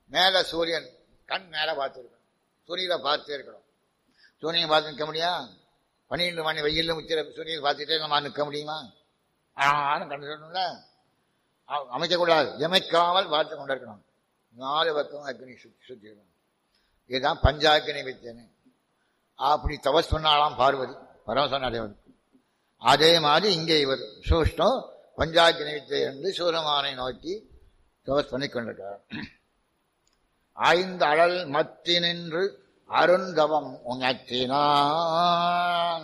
மேல சூரியன் கண் மேல பார்த்துருக்கணும் சூரியனை பார்த்தே இருக்கணும் சூரியனை பார்த்து நிற்க முடியா பன்னிரெண்டு மணி வெயிலில் முச்சிர சூரியனை பார்த்துட்டே நம்ம நிற்க முடியுமா ஆனும் கண்டு சொல்லணும்ல அ- அமைக்கக்கூடாது எமைக்காமல் பார்த்து கொண்டிருக்கணும் நாலு பக்கம் அக்னி சுத்தி சுத்திக்கணும் இதுதான் பஞ்சாக்கினி வித்தேன்னு அப்படி தபஸ் பண்ணாலாம் பார்வதி பரமசன் அடைவது அதே மாதிரி இங்கே இவர் சூஷ்டம் பஞ்சாக்கினி வித்தை என்று சூரமானை நோக்கி தபஸ் பண்ணி கொண்டிருக்கிறார் ஐந்து அழல் மத்தி நின்று அருந்தவம் உணர்த்தினான்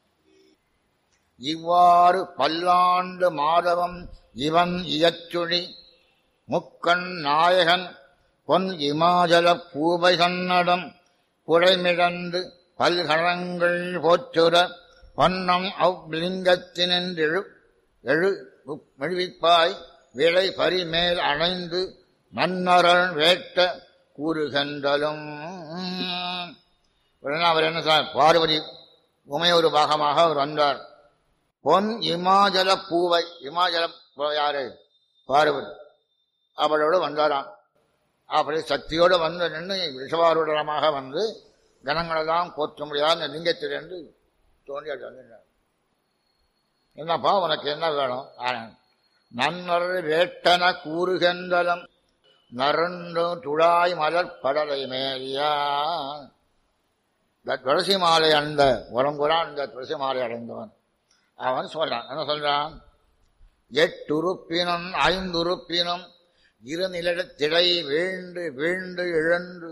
இவ்வாறு பல்லாண்டு மாதவம் இவன் இயச்சுழி முக்கண் நாயகன் பொன் இமாச்சல பூபை சன்னடம் புழைமிழந்து பல்கணங்கள் போற்றுற பொன்னம் அவ்லிங்கத்தினின்றெழு எழு மெழுவிப்பாய் விளை பரிமேல் அணைந்து மன்னரன் வேட்ட கூறுகின்றலும் உடனே அவர் என்ன சார் பார்வதி உமையொரு பாகமாக அவர் வந்தார் பொன் இமாச்சல பூவை இமாச்சல பூவை யாரு பார்வதி அவளோடு வந்தாராம் அப்படி சக்தியோடு வந்து நின்று விஷவாரூடமாக வந்து கணங்களெல்லாம் போற்ற முடியாத லிங்கத்திலிருந்து தோண்டி அப்படி வந்துட்டார் என்னப்பா உனக்கு என்ன வேணும் ஆனந்த். நன்னர் வேட்டன கூறுகின்றலம் நரண்டு துழாய் மலர் படலை மேலியா இந்த துளசி மாலை அணிந்த உடம்புறான் இந்த துளசி மாலை அடைந்தவன் அவன் சொல்றான் என்ன சொல்றான் எட்டுறுப்பினும் ஐந்துறுப்பினும் இருநிலத்திடை வீழ்ந்து வீழ்ந்து இழந்து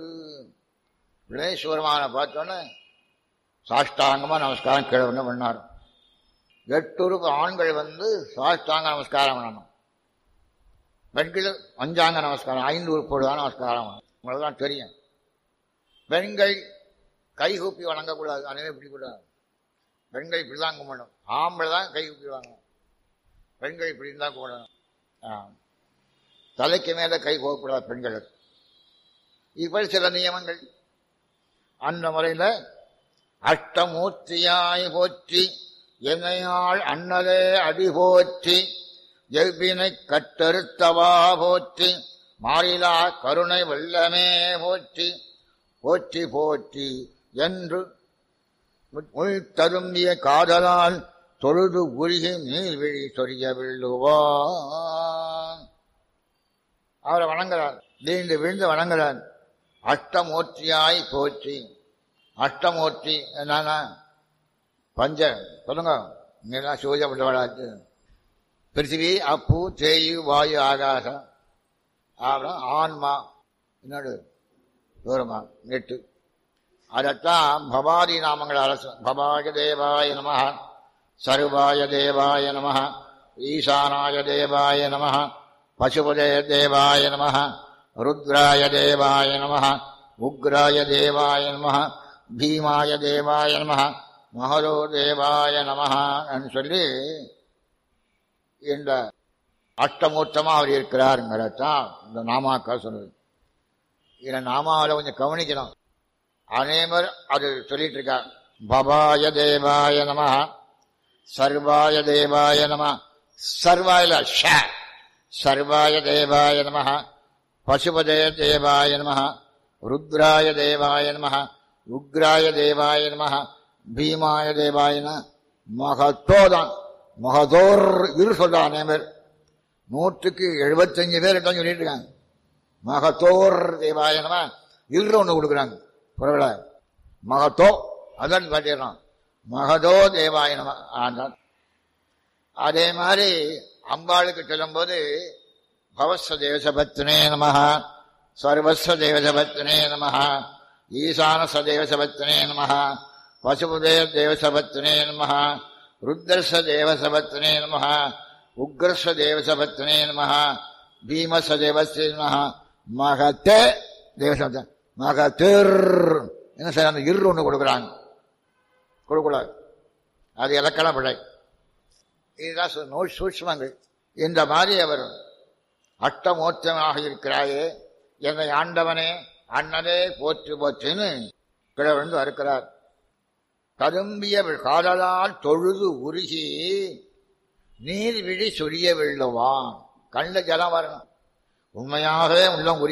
வினேஸ்வரமான பார்த்தோன்னே சாஷ்டாங்கமா நமஸ்காரம் கீழே வந்து பண்ணார் எட்டுறுப்பு ஆண்கள் வந்து சாஷ்டாங்க நமஸ்காரம் பண்ணணும் பெண்கள் பஞ்சாங்க நமஸ்காரம் ஐந்து உறுப்போடு தான் நமஸ்காரம் பண்ணணும். உங்களுக்கு தான் தெரியும் பெண்கள் கைகூப்பி வணங்கக்கூடாது அனைவரும் இப்படி கூடாது பெண்கள் இப்படி தான் கும்பிடணும் ஆம்பளை தான் கை கூப்பி வாங்கணும் பெண்கள் இப்படி தான் கும்பிடணும் ஆ. தலைக்கு மேல கை போகக்கூடாது பெண்களுக்கு இப்படி சில நியமங்கள் அந்த முறையில் அஷ்டமூர்த்தியாய் போற்றி என்னையாள் அண்ணலே அடி போற்றி எவ்வினை கட்டறுத்தவா போற்றி மாறிலா கருணை வெள்ளமே போற்றி போற்றி போற்றி என்று உள் தரும்பிய காதலால் தொழுது உருகி நீர்விழி சொரிய விழுவான் அவரை வணங்குறார் நீண்டு விழுந்து வணங்குறார் அஷ்டமூர்த்தியாய் போற்றி அஷ்டமூர்த்தி என்னன்னா பஞ்ச சொல்லுங்க இங்கெல்லாம் சிவஜப்பட்டவளாச்சு பிருத்திவி அப்பு தேயு வாயு ஆகாசம் அப்புறம் ஆன்மா என்னடு தூரமா எட்டு அதைத்தான் பவாதி நாமங்கள் அரசு பவாய தேவாய நம சர்வாய தேவாய நம ஈசானாய தேவாய நம பசுபதே தேவாய நம ருத்ராய தேவாய நம உக்ராய தேவாய நம பீமாய தேவாய நம மகரோ தேவாய நம சொல்லி இந்த அஷ்டமூர்த்தமா அவர் இருக்கிறாருங்கிறதான் இந்த நாமாக்கள் சொல்லுது இதை நாமாவில் கொஞ்சம் கவனிக்கணும் அனைவர் அது சொல்லிட்டு இருக்கார் பபாய தேவாய நம சர்வாய தேவாய நம சர்வாயில ஷ சர்வாய தேவாய நம பசுபதே தேவாய நம ருத்ராய தேவாய நம உக்ராய தேவாய நம பீமாய தேவாய நம மகத்தோதான் மகதோர் இரு சொல்றான் அனைவர் நூற்றுக்கு எழுபத்தஞ்சு பேர் தான் சொல்லிட்டு இருக்காங்க மகத்தோர் தேவாய நம இரு ஒன்று கொடுக்குறாங்க புறவில மகத்தோ அதான் காட்டிடுறான் மகதோ தேவாய நம ஆண்டான் அதே மாதிரி அம்பாளுக்கு சொல்லும்போது பவஸ்வ தேவசபத்னே நம சர்வஸ்வ தேவசபத்னே நம ஈசானச தேவசபத்னே நம பசுபதே தேவசபத்னே நம ருத்ரஸ்வ தேவசபத்னே நம உக்ரஸ்வ தேவசபத்னே நம பீமச தேவஸ்தே நம மகத்தே தேவசபத்த மகத்திர் என்ன சார் அந்த இரு ஒன்று கொடுக்குறாங்க கொடுக்கூடாது அது இலக்கண பிழை இதுதான் சு- நூல் சூட்சமங்கள் இந்த மாதிரி அவர் அட்டமோச்சமாக இருக்கிறாயே என்னை ஆண்டவனே அண்ணனே போற்று போற்றுன்னு கிழவந்து வருக்கிறார் கரும்பிய காதலால் தொழுது உருகி நீர் விழி சொரிய வெள்ளுவான் கண்ட ஜலம் வரணும் உண்மையாகவே உள்ளம் உருகி